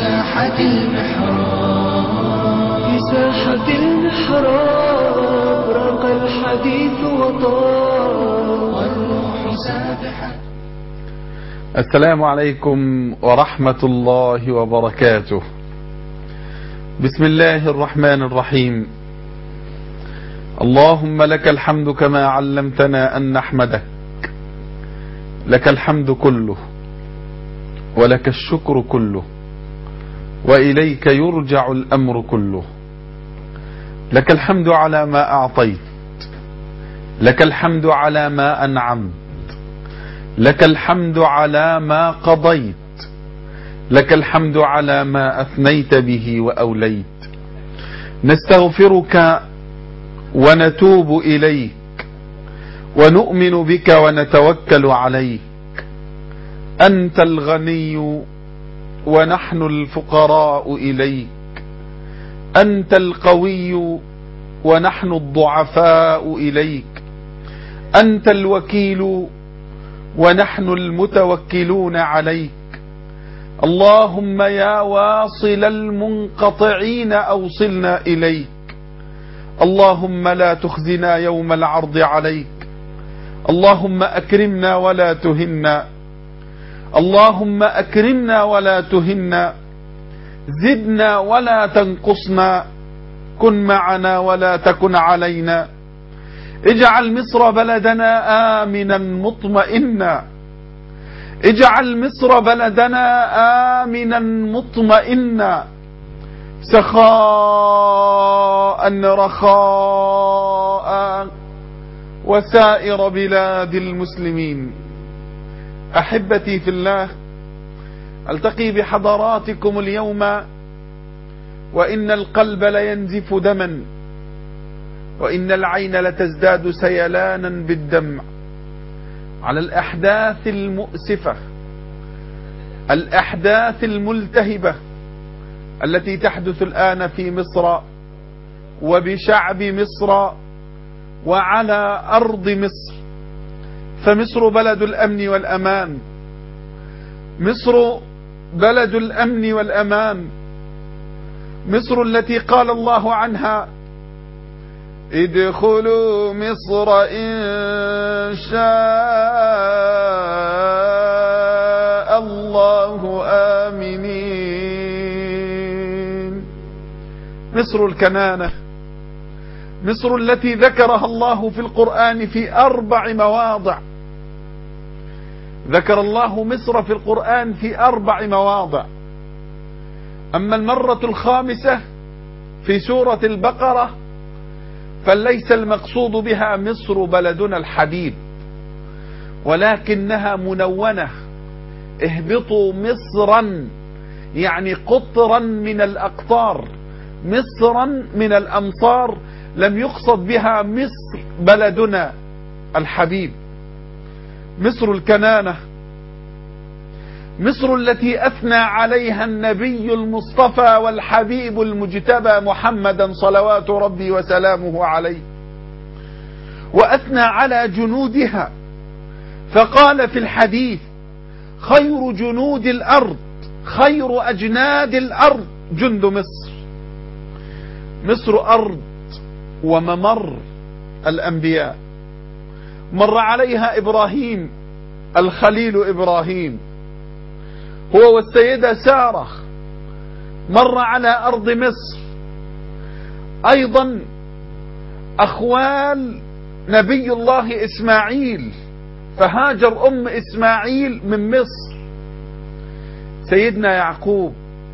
ساحة المحراب في ساحة المحراب راق الحديث وطار والروح سابحة السلام عليكم ورحمة الله وبركاته بسم الله الرحمن الرحيم اللهم لك الحمد كما علمتنا أن نحمدك لك الحمد كله ولك الشكر كله وإليك يرجع الأمر كله لك الحمد على ما أعطيت لك الحمد على ما أنعمت لك الحمد على ما قضيت لك الحمد على ما أثنيت به وأوليت نستغفرك ونتوب إليك ونؤمن بك ونتوكل عليك أنت الغني ونحن الفقراء إليك أنت القوي ونحن الضعفاء إليك أنت الوكيل ونحن المتوكلون عليك اللهم يا واصل المنقطعين أوصلنا إليك اللهم لا تخزنا يوم العرض عليك اللهم أكرمنا ولا تهنا اللهم أكرمنا ولا تهنا زدنا ولا تنقصنا كن معنا ولا تكن علينا اجعل مصر بلدنا آمنا مطمئنا اجعل مصر بلدنا آمنا مطمئنا سخاء رخاء وسائر بلاد المسلمين أحبتي في الله ألتقي بحضراتكم اليوم وإن القلب لينزف دما وإن العين لتزداد سيلانا بالدمع على الأحداث المؤسفة الأحداث الملتهبة التي تحدث الآن في مصر وبشعب مصر وعلى أرض مصر فمصر بلد الأمن والأمان مصر بلد الأمن والأمان مصر التي قال الله عنها ادخلوا مصر إن شاء الله آمنين مصر الكنانة مصر التي ذكرها الله في القرآن في أربع مواضع ذكر الله مصر في القرآن في أربع مواضع أما المرة الخامسة في سورة البقرة فليس المقصود بها مصر بلدنا الحبيب ولكنها منونة اهبطوا مصرا يعني قطرا من الأقطار مصرا من الأمصار لم يقصد بها مصر بلدنا الحبيب مصر الكنانة مصر التي أثنى عليها النبي المصطفى والحبيب المجتبى محمدا صلوات ربي وسلامه عليه وأثنى على جنودها فقال في الحديث خير جنود الأرض خير أجناد الأرض جند مصر مصر أرض وممر الأنبياء مر عليها إبراهيم الخليل إبراهيم هو والسيدة سارة مر على أرض مصر أيضا أخوال نبي الله إسماعيل فهاجر أم إسماعيل من مصر سيدنا يعقوب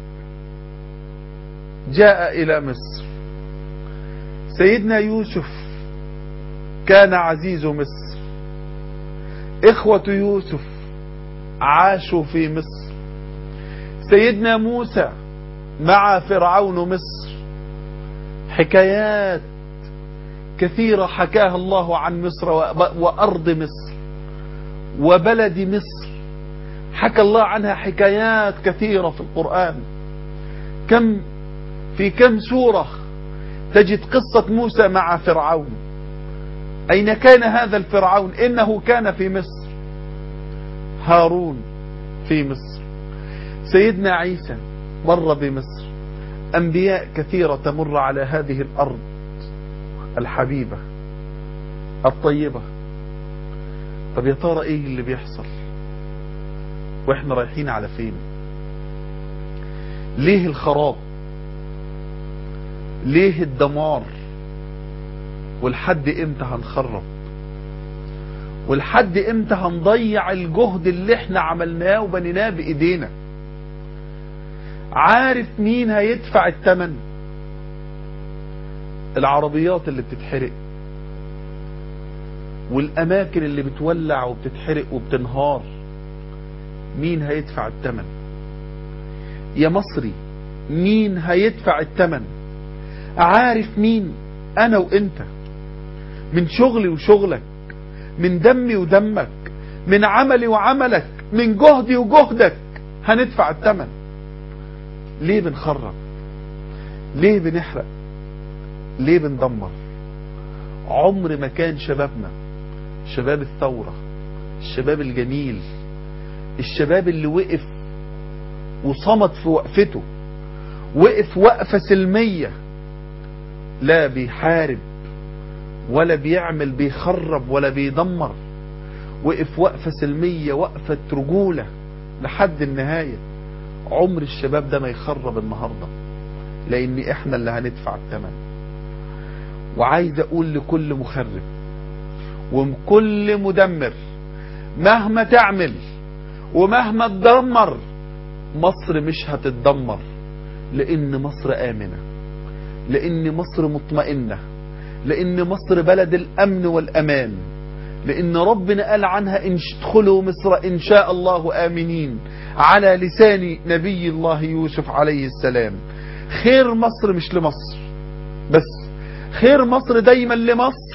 جاء إلى مصر سيدنا يوسف كان عزيز مصر إخوة يوسف عاشوا في مصر سيدنا موسى مع فرعون مصر حكايات كثيرة حكاها الله عن مصر وأرض مصر وبلد مصر حكى الله عنها حكايات كثيرة في القرآن كم في كم سورة تجد قصة موسى مع فرعون أين كان هذا الفرعون إنه كان في مصر هارون في مصر سيدنا عيسى مر بمصر أنبياء كثيرة تمر على هذه الأرض الحبيبة الطيبة طب يا ترى ايه اللي بيحصل واحنا رايحين على فين ليه الخراب ليه الدمار ولحد امتى هنخرب ولحد امتى هنضيع الجهد اللي احنا عملناه وبنيناه بايدينا عارف مين هيدفع الثمن العربيات اللي بتتحرق والاماكن اللي بتولع وبتتحرق وبتنهار مين هيدفع الثمن يا مصري مين هيدفع الثمن عارف مين انا وانت من شغلي وشغلك من دمي ودمك من عملي وعملك من جهدي وجهدك هندفع الثمن ليه بنخرب ليه بنحرق ليه بندمر عمر ما كان شبابنا شباب الثورة الشباب الجميل الشباب اللي وقف وصمت في وقفته وقف وقفة سلمية لا بيحارب ولا بيعمل بيخرب ولا بيدمر وقف وقفة سلمية وقفة رجولة لحد النهاية عمر الشباب ده ما يخرب النهاردة لان احنا اللي هندفع الثمن وعايز اقول لكل مخرب وكل مدمر مهما تعمل ومهما تدمر مصر مش هتتدمر لان مصر امنة لان مصر مطمئنة لان مصر بلد الامن والامان لان ربنا قال عنها ان ادخلوا مصر ان شاء الله امنين على لسان نبي الله يوسف عليه السلام خير مصر مش لمصر بس خير مصر دايما لمصر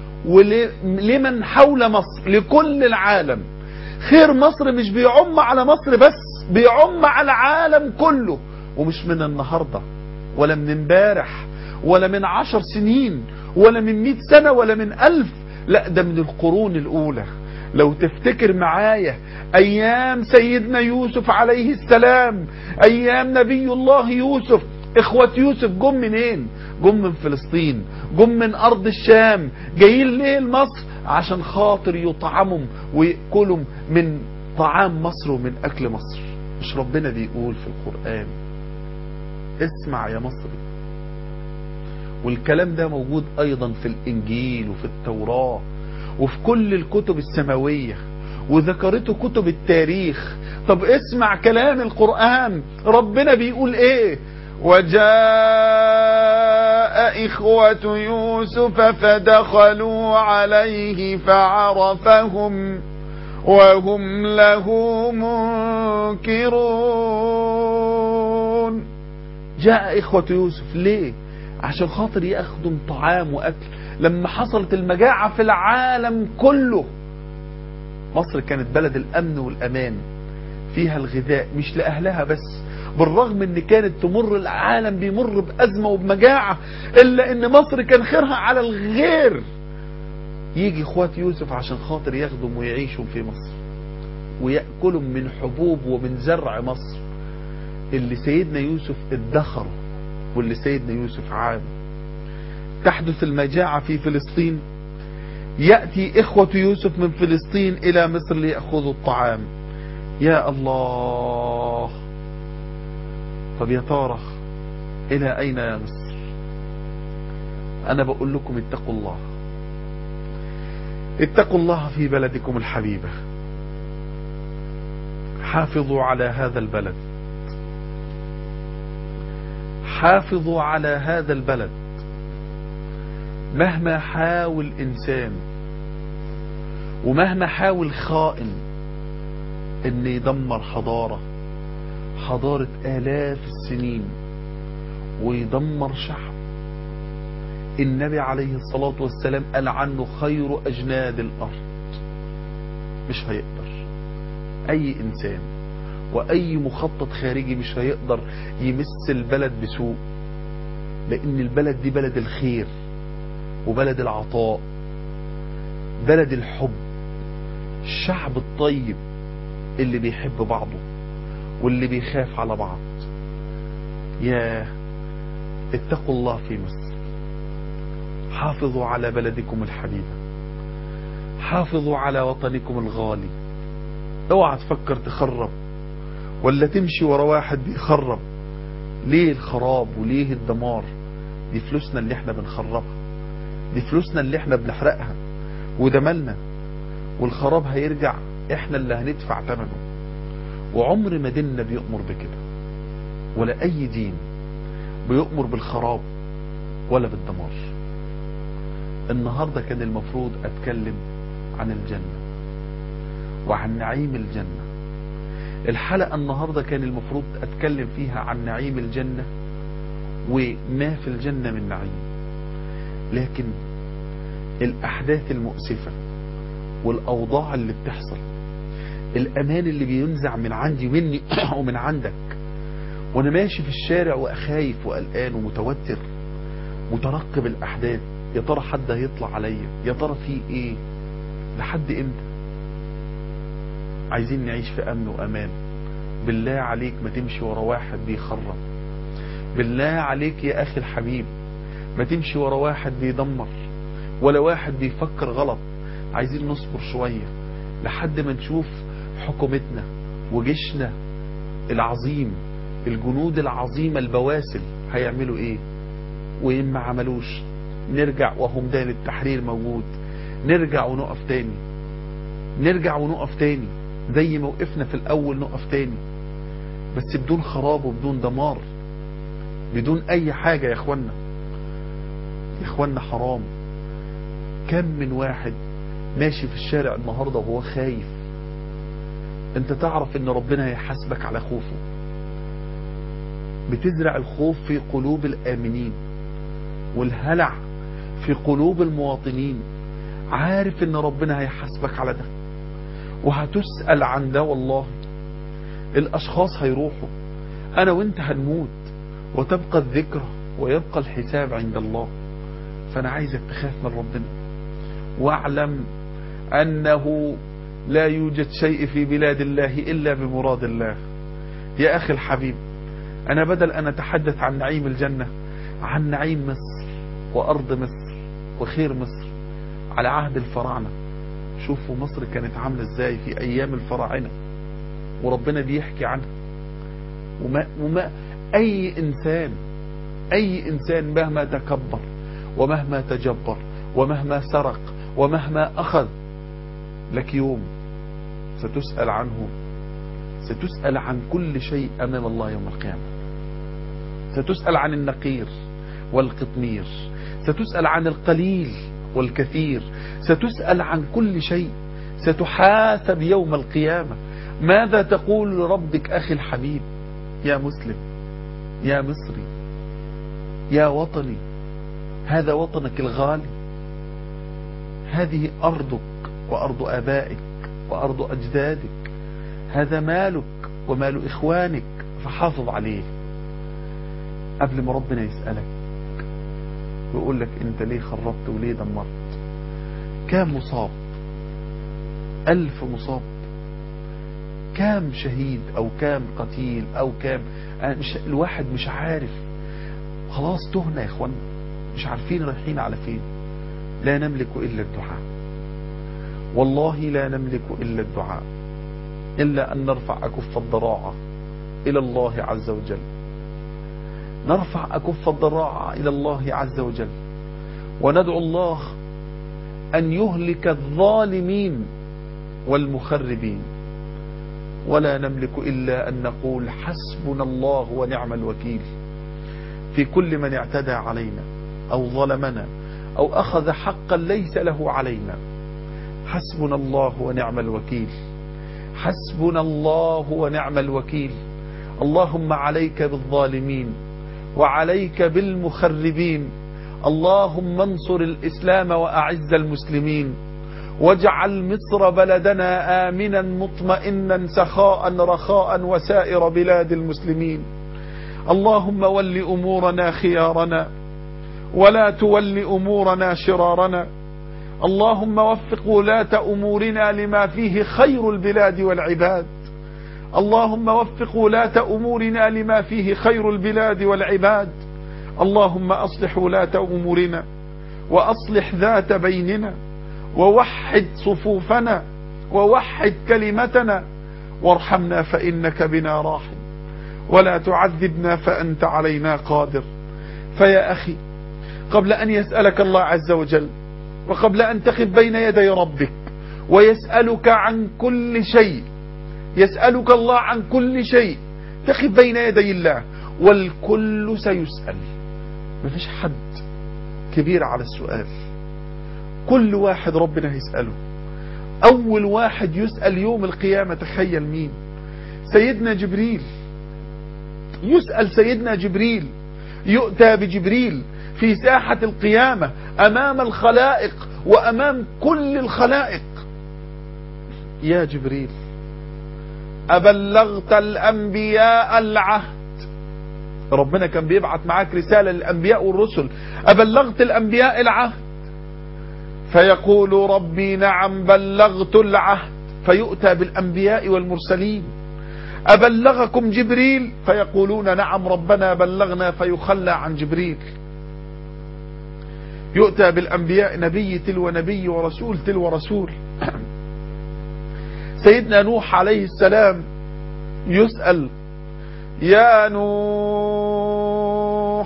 ولمن حول مصر لكل العالم خير مصر مش بيعم على مصر بس بيعم على العالم كله ومش من النهاردة ولا من امبارح ولا من عشر سنين ولا من مئة سنة ولا من ألف لا ده من القرون الأولى لو تفتكر معايا أيام سيدنا يوسف عليه السلام أيام نبي الله يوسف إخوة يوسف جم منين جم من فلسطين جم من أرض الشام جايين ليه لمصر عشان خاطر يطعمهم ويأكلوا من طعام مصر ومن أكل مصر مش ربنا بيقول في القرآن اسمع يا مصري والكلام ده موجود أيضا في الإنجيل وفي التوراة وفي كل الكتب السماوية وذكرته كتب التاريخ طب اسمع كلام القرآن ربنا بيقول ايه وجاء إخوة يوسف فدخلوا عليه فعرفهم وهم له منكرون جاء إخوة يوسف ليه عشان خاطر ياخدوا طعام وأكل لما حصلت المجاعة في العالم كله مصر كانت بلد الأمن والأمان فيها الغذاء مش لأهلها بس بالرغم ان كانت تمر العالم بيمر بأزمة وبمجاعة إلا ان مصر كان خيرها على الغير يجي اخوات يوسف عشان خاطر ياخدوا ويعيشوا في مصر ويأكلوا من حبوب ومن زرع مصر اللي سيدنا يوسف ادخره واللي سيدنا يوسف عاد تحدث المجاعة في فلسطين يأتي إخوة يوسف من فلسطين إلى مصر ليأخذوا الطعام يا الله طب يا ترى إلى أين يا مصر أنا بقول لكم اتقوا الله اتقوا الله في بلدكم الحبيبة حافظوا على هذا البلد حافظوا على هذا البلد مهما حاول إنسان ومهما حاول خائن ان يدمر حضارة حضارة آلاف السنين ويدمر شعب النبي عليه الصلاة والسلام قال عنه خير أجناد الأرض مش هيقدر أي إنسان وأي مخطط خارجي مش هيقدر يمس البلد بسوء لأن البلد دي بلد الخير وبلد العطاء بلد الحب الشعب الطيب اللي بيحب بعضه واللي بيخاف على بعض يا اتقوا الله في مصر حافظوا على بلدكم الحبيبة حافظوا على وطنكم الغالي اوعى تفكر تخرب ولا تمشي ورا واحد بيخرب ليه الخراب وليه الدمار دي فلوسنا اللي احنا بنخربها دي فلوسنا اللي احنا بنحرقها وده مالنا والخراب هيرجع احنا اللي هندفع ثمنه وعمر ما ديننا بيؤمر بكده ولا اي دين بيؤمر بالخراب ولا بالدمار النهاردة كان المفروض اتكلم عن الجنة وعن نعيم الجنة الحلقة النهاردة كان المفروض اتكلم فيها عن نعيم الجنة وما في الجنة من نعيم لكن الاحداث المؤسفة والاوضاع اللي بتحصل الامان اللي بينزع من عندي ومني ومن عندك وانا ماشي في الشارع وخايف وقلقان ومتوتر مترقب الاحداث يا ترى حد هيطلع عليا يا ترى في ايه لحد امتى عايزين نعيش في امن وامان بالله عليك ما تمشي ورا واحد بيخرب بالله عليك يا اخي الحبيب ما تمشي ورا واحد بيدمر ولا واحد بيفكر غلط عايزين نصبر شوية لحد ما نشوف حكومتنا وجيشنا العظيم الجنود العظيمة البواسل هيعملوا ايه وإن ما عملوش نرجع وهو ميدان التحرير موجود نرجع ونقف تاني نرجع ونقف تاني زي ما وقفنا في الأول نقف تاني بس بدون خراب وبدون دمار بدون أي حاجة يا إخوانا يا إخوانا حرام كم من واحد ماشي في الشارع النهاردة وهو خايف انت تعرف ان ربنا هيحاسبك على خوفه بتزرع الخوف في قلوب الآمنين والهلع في قلوب المواطنين عارف ان ربنا هيحاسبك على ده وهتسأل عن ده والله الاشخاص هيروحوا انا وانت هنموت وتبقى الذكرى ويبقى الحساب عند الله فانا عايزك تخاف من ربنا واعلم انه لا يوجد شيء في بلاد الله الا بمراد الله يا اخي الحبيب انا بدل ان اتحدث عن نعيم الجنة عن نعيم مصر وارض مصر وخير مصر على عهد الفراعنة شوفوا مصر كانت عاملة ازاي في ايام الفراعنة وربنا بيحكي عنها وما, وما اي انسان اي انسان مهما تكبر ومهما تجبر ومهما سرق ومهما اخذ لك يوم ستسأل عنه ستسأل عن كل شيء امام الله يوم القيامة ستسأل عن النقير والقطمير ستسأل عن القليل والكثير ستسأل عن كل شيء ستحاسب يوم القيامة ماذا تقول لربك أخي الحبيب يا مسلم يا مصري يا وطني هذا وطنك الغالي هذه أرضك وأرض آبائك وأرض أجدادك هذا مالك ومال إخوانك فحافظ عليه قبل ما ربنا يسألك ويقول لك انت ليه خربت وليه دمرت كام مصاب ألف مصاب كام شهيد أو كام قتيل أو كام مش الواحد مش عارف خلاص تهنا يا اخوانا مش عارفين رايحين على فين لا نملك إلا الدعاء والله لا نملك إلا الدعاء إلا أن نرفع أكف الضراعة إلى الله عز وجل نرفع أكف الضراعة إلى الله عز وجل وندعو الله أن يهلك الظالمين والمخربين ولا نملك إلا أن نقول حسبنا الله ونعم الوكيل في كل من اعتدى علينا أو ظلمنا أو أخذ حقا ليس له علينا حسبنا الله ونعم الوكيل حسبنا الله ونعم الوكيل اللهم عليك بالظالمين وعليك بالمخربين اللهم انصر الإسلام وأعز المسلمين واجعل مصر بلدنا آمنا مطمئنا سخاء رخاء وسائر بلاد المسلمين اللهم ول أمورنا خيارنا ولا تول أمورنا شرارنا اللهم وفق ولاة أمورنا لما فيه خير البلاد والعباد اللهم وفق ولاة أمورنا لما فيه خير البلاد والعباد اللهم أصلح ولاة أمورنا وأصلح ذات بيننا ووحد صفوفنا ووحد كلمتنا وارحمنا فإنك بنا راحم ولا تعذبنا فأنت علينا قادر فيا أخي قبل أن يسألك الله عز وجل وقبل أن تقف بين يدي ربك ويسألك عن كل شيء يسألك الله عن كل شيء تقف بين يدي الله والكل سيسأل مفيش حد كبير على السؤال كل واحد ربنا يسأله أول واحد يسأل يوم القيامة تخيل مين سيدنا جبريل يسأل سيدنا جبريل يؤتى بجبريل في ساحة القيامة أمام الخلائق وأمام كل الخلائق يا جبريل أبلغت الأنبياء العهد ربنا كان بيبعت معاك رسالة للأنبياء والرسل أبلغت الأنبياء العهد فيقول ربي نعم بلغت العهد فيؤتى بالأنبياء والمرسلين أبلغكم جبريل فيقولون نعم ربنا بلغنا فيخلى عن جبريل يؤتى بالأنبياء نبي تلو نبي ورسول تلو رسول سيدنا نوح عليه السلام يسأل يا نوح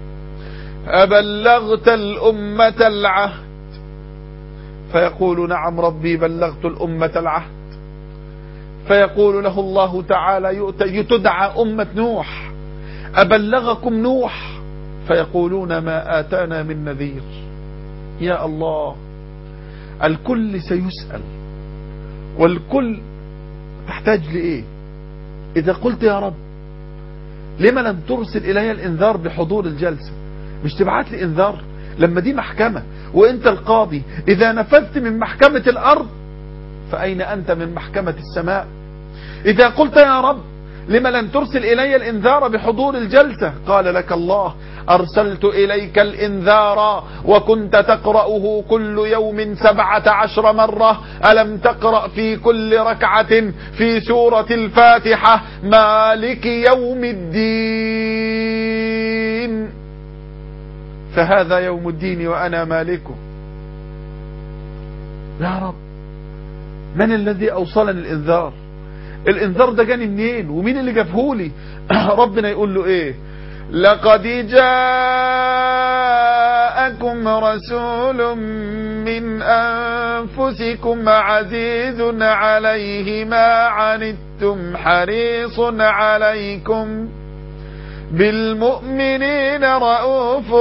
أبلغت الأمة العهد فيقول نعم ربي بلغت الأمة العهد فيقول له الله تعالى تدعى أمة نوح أبلغكم نوح فيقولون ما آتانا من نذير يا الله الكل سيسأل والكل تحتاج لإيه إذا قلت يا رب لما لم ترسل إلي الإنذار بحضور الجلسة مش تبعت لي إنذار لما دي محكمة وإنت القاضي إذا نفذت من محكمة الأرض فأين أنت من محكمة السماء إذا قلت يا رب لما لن ترسل إلي الإنذار بحضور الجلسة قال لك الله أرسلت إليك الإنذار وكنت تقرأه كل يوم سبعة عشر مرة ألم تقرأ في كل ركعة في سورة الفاتحة مالك يوم الدين فهذا يوم الدين وأنا مالكه يا رب من الذي أوصلني الإنذار الإنذار ده جاني منين ومين اللي جابهولي ربنا يقول له إيه لقد جاءكم رسول من أنفسكم عزيز عليه ما عنتم حريص عليكم بالمؤمنين رؤوف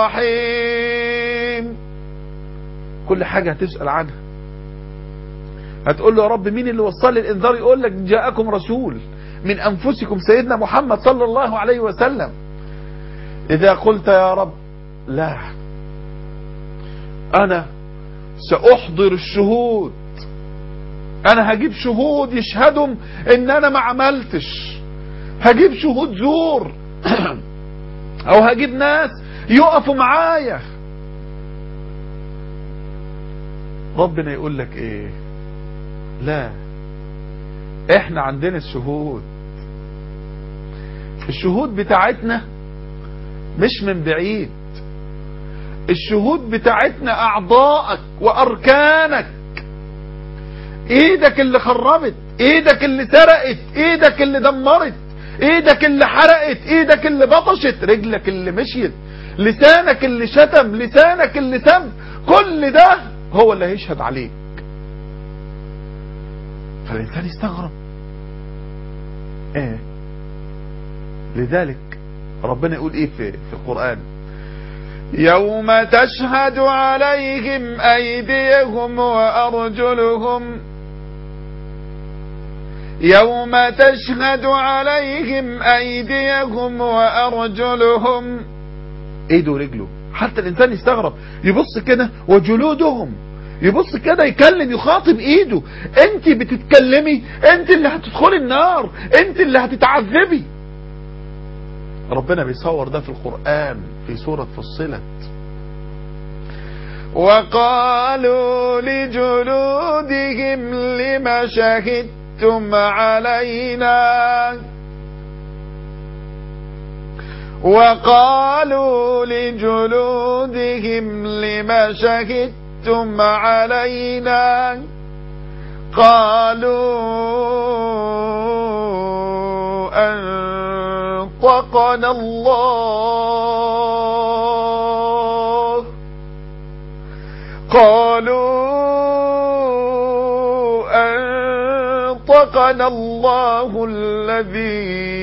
رحيم كل حاجة هتسأل عنها هتقول له يا رب مين اللي وصل لي الانذار يقول لك جاءكم رسول من انفسكم سيدنا محمد صلى الله عليه وسلم اذا قلت يا رب لا انا ساحضر الشهود انا هجيب شهود يشهدوا ان انا ما عملتش هجيب شهود زور او هجيب ناس يقفوا معايا ربنا يقول لك ايه لا احنا عندنا الشهود الشهود بتاعتنا مش من بعيد الشهود بتاعتنا اعضائك واركانك ايدك اللي خربت ايدك اللي سرقت ايدك اللي دمرت ايدك اللي حرقت ايدك اللي بطشت رجلك اللي مشيت لسانك اللي شتم لسانك اللي سب كل ده هو اللي هيشهد عليك فالإنسان يستغرب ايه لذلك ربنا يقول ايه في, في القرآن يوم تشهد عليهم أيديهم وأرجلهم يوم تشهد عليهم أيديهم وأرجلهم ايده ورجله حتى الإنسان يستغرب يبص كده وجلودهم يبص كده يكلم يخاطب ايده انت بتتكلمي انت اللي هتدخلي النار انت اللي هتتعذبي ربنا بيصور ده في القرآن في سورة فصلت وقالوا لجلودهم لما شهدتم شهدتم علينا وقالوا لجلودهم لم شهدتم علينا قالوا أنطقنا الله قالوا أنطقنا الله الذي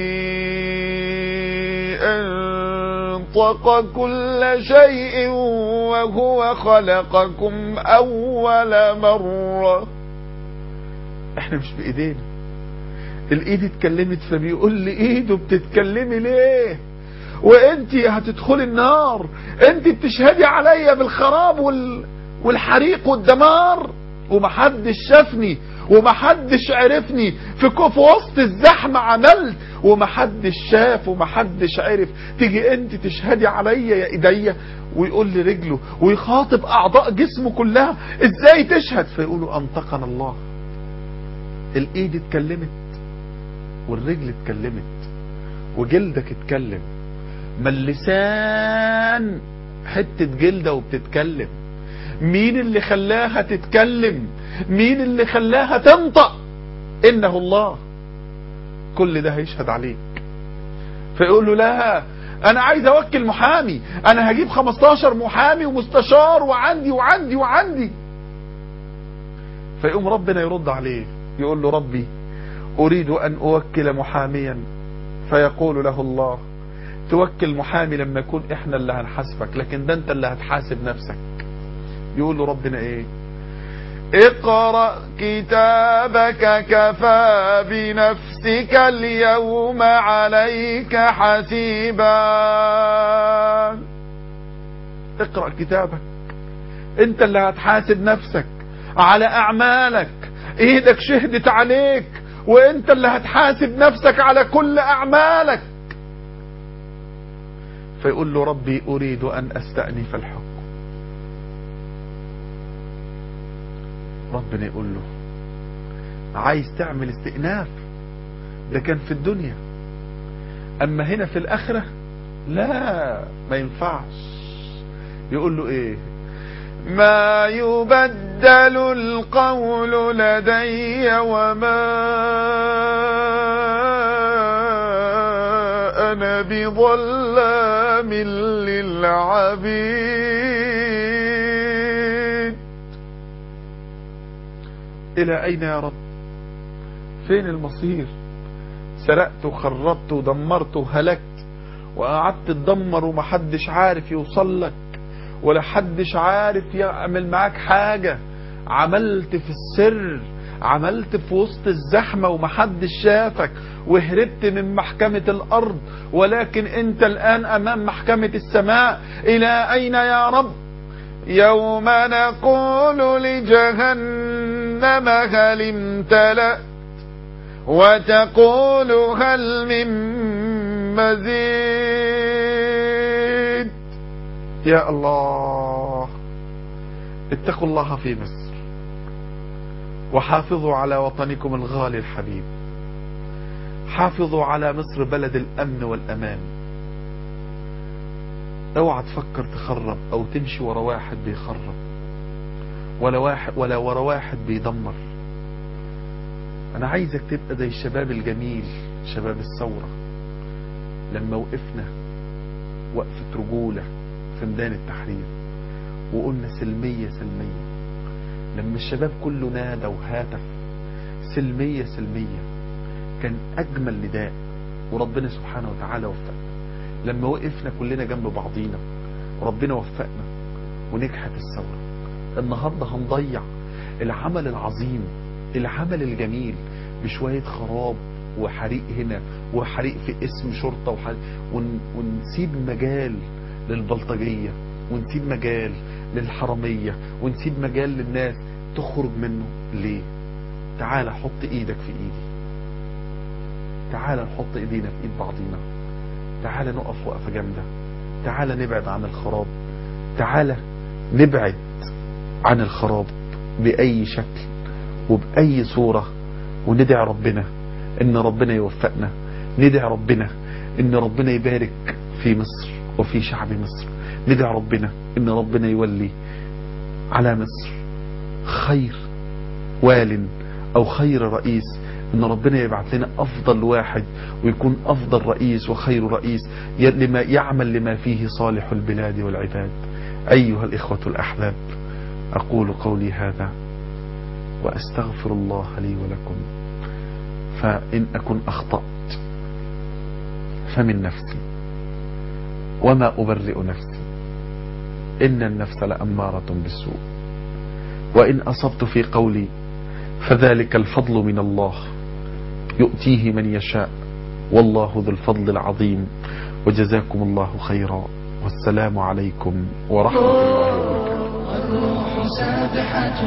أنطق كل شيء وهو خلقكم أول مرة احنا مش بايدينا الايد اتكلمت فبيقول لي ايده بتتكلمي ليه وانت هتدخلي النار انت بتشهدي عليا بالخراب وال... والحريق والدمار ومحدش شافني ومحدش عرفني في كو- في وسط الزحمة عملت ومحدش شاف ومحدش عرف تيجي انت تشهدي عليا يا ايديا ويقول لي رجله ويخاطب اعضاء جسمه كلها ازاي تشهد فيقولوا انطقنا الله الايد اتكلمت والرجل اتكلمت وجلدك اتكلم ما اللسان حتة جلدة وبتتكلم مين اللي خلاها تتكلم مين اللي خلاها تنطق انه الله كل ده هيشهد عليك فيقول له لا انا عايز اوكل محامي انا هجيب 15 محامي ومستشار وعندي وعندي وعندي فيقوم ربنا يرد عليه يقول له ربي اريد ان اوكل محاميا فيقول له الله توكل محامي لما يكون احنا اللي هنحاسبك لكن ده انت اللي هتحاسب نفسك يقول له ربنا ايه اقرأ كتابك كفى بنفسك اليوم عليك حسيبا اقرأ كتابك انت اللي هتحاسب نفسك على اعمالك ايدك شهدت عليك وانت اللي هتحاسب نفسك على كل اعمالك فيقول له ربي اريد ان استأنف الحكم ربنا يقول له عايز تعمل استئناف ده كان في الدنيا اما هنا في الاخرة لا ما ينفعش يقول له ايه ما يبدل القول لدي وما أنا بظلام للعبيد الى اين يا رب فين المصير سرقت وخربت ودمرت وهلكت وقعدت تدمر ومحدش عارف يوصل لك ولا حدش عارف يعمل معاك حاجة عملت في السر عملت في وسط الزحمة ومحدش شافك وهربت من محكمة الأرض ولكن أنت الآن أمام محكمة السماء إلى أين يا رب يوم نقول لجهنم هل امتلأت وتقول هل من مزيد يا الله اتقوا الله في مصر وحافظوا على وطنكم الغالي الحبيب حافظوا على مصر بلد الأمن والأمان اوعى تفكر تخرب او تمشي ورا واحد بيخرب ولا واحد ولا ورا واحد بيدمر انا عايزك تبقى زي الشباب الجميل شباب الثورة لما وقفنا وقفة رجولة في ميدان التحرير وقلنا سلمية سلمية لما الشباب كله نادى وهاتف سلمية سلمية كان أجمل نداء وربنا سبحانه وتعالى وفقنا لما وقفنا كلنا جنب بعضينا وربنا وفقنا ونجحت الثورة النهاردة هنضيع العمل العظيم العمل الجميل بشوية خراب وحريق هنا وحريق في اسم شرطة وحريق ون ونسيب مجال للبلطجية ونسيب مجال للحرامية ونسيب مجال للناس تخرج منه ليه تعال حط ايدك في ايدي تعال نحط ايدينا في ايد بعضينا تعال نقف وقفة جامدة تعال نبعد عن الخراب تعال نبعد عن الخراب بأي شكل وبأي صورة وندعي ربنا ان ربنا يوفقنا ندعي ربنا ان ربنا يبارك في مصر وفي شعب مصر ندعي ربنا ان ربنا يولي على مصر خير وال او خير رئيس ان ربنا يبعث لنا افضل واحد ويكون افضل رئيس وخير رئيس ي- لما يعمل لما فيه صالح البلاد والعباد ايها الاخوة الاحباب اقول قولي هذا واستغفر الله لي ولكم فان اكن اخطأت فمن نفسي وما ابرئ نفسي ان النفس لامارة بالسوء وان اصبت في قولي فذلك الفضل من الله يؤتيه من يشاء والله ذو الفضل العظيم وجزاكم الله خيرا والسلام عليكم ورحمة الله وبركاته والروح سابحة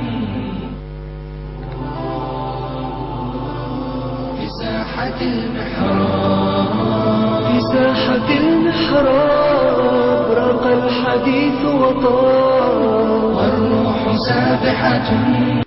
في ساحة المحراب في ساحة المحراب رق الحديث وطار والروح سابحة